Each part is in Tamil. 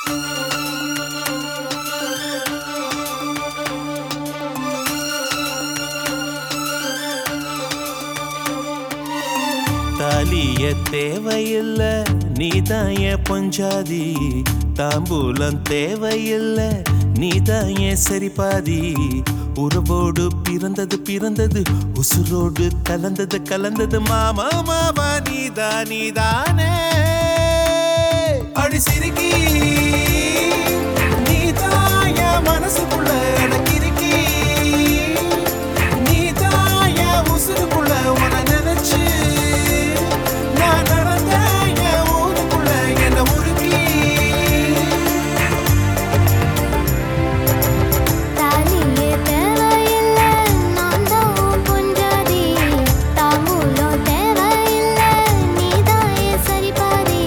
தாலிய தேவையில்ல நீதான் என் பொஞ்சாதி தாம்பூலம் தேவையில்ல நீதான் என் சரிபாதி உறவோடு பிறந்தது பிறந்தது உசுரோடு கலந்தது கலந்தது மாமா மாமா நீதா நீதானே அடி சிரிக்கி நீதான் என் மனசுக்குள்ள எனக்கு இருக்கி நீதான் என் உசுருக்குள்ள உன நினைச்சு நான் நடந்த என் ஊருக்குள்ள என்ன உருக்கி தாலியே தேவையில்ல நான் தான் பொஞ்சாதி தாம்பூலம் தேவையில்ல நீதான் என் சரிபாதி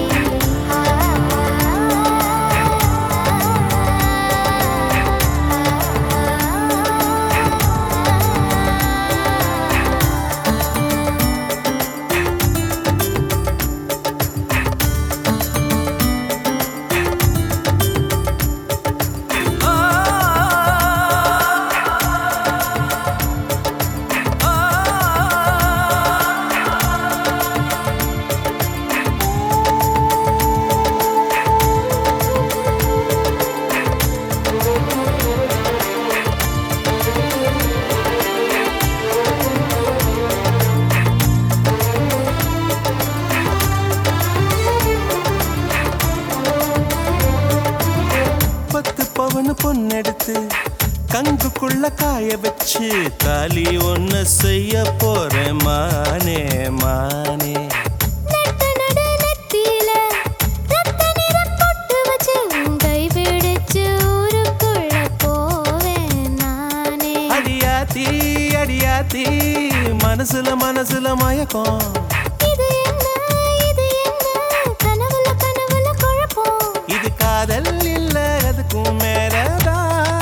பத்து பவனு பொண்ணெடுத்து கங்குக்குள்ள காய வச்சு தாலி ஒண்ணு செய்ய போறேன் மானே மானே நட்ட நட நெத்தியில ரத்த நிறம் பொட்டு வச்சு உன் கை பிடிச்சு ஊருக்குள்ள போவேன் நானே அடியாத்தி அடியாத்தி மனசுல மனசுல மயக்கம் இது என்ன இது என்ன கனவுல கனவுல குழப்பம் இது காதல் இல்ல அதுக்கும் மேலதான்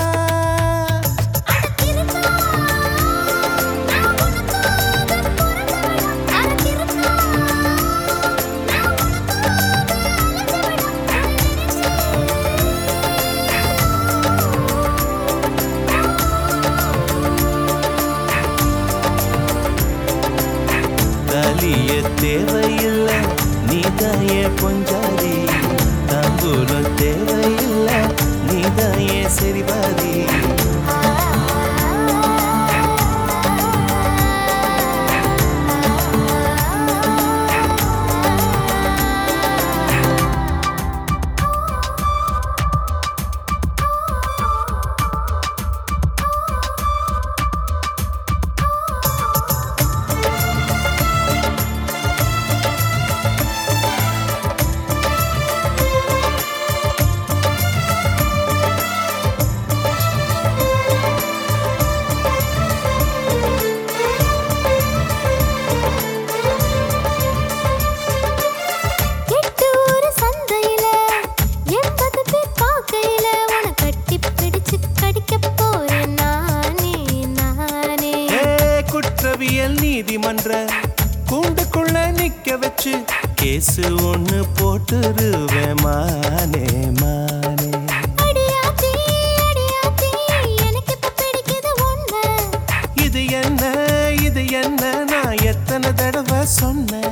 தாலிய தேவையில்ல நீதாய பொஞ்சாதி தாம்பூலம் தேவையில்ல நீதாய சரிபாதி எட்டு ஊரு சந்தையில எண்பது பேர் பார்க்கையில உன்னை கட்டிப் பிடிச்சு கடிக்கப் போறேன் நானே, நானே. ஏ குற்றவியல் நீதிமன்ற கூண்டுக்குள்ள நிக்க வச்சு கேசு ஒண்ணு போட்டுருவேன் மானே மானே அடியாத்தி, அடியாத்தி, எனக்கு இப்ப பிடிக்குது உன்னை. இது என்ன இது என்ன நான் எத்தனை தடவை சொன்னேன்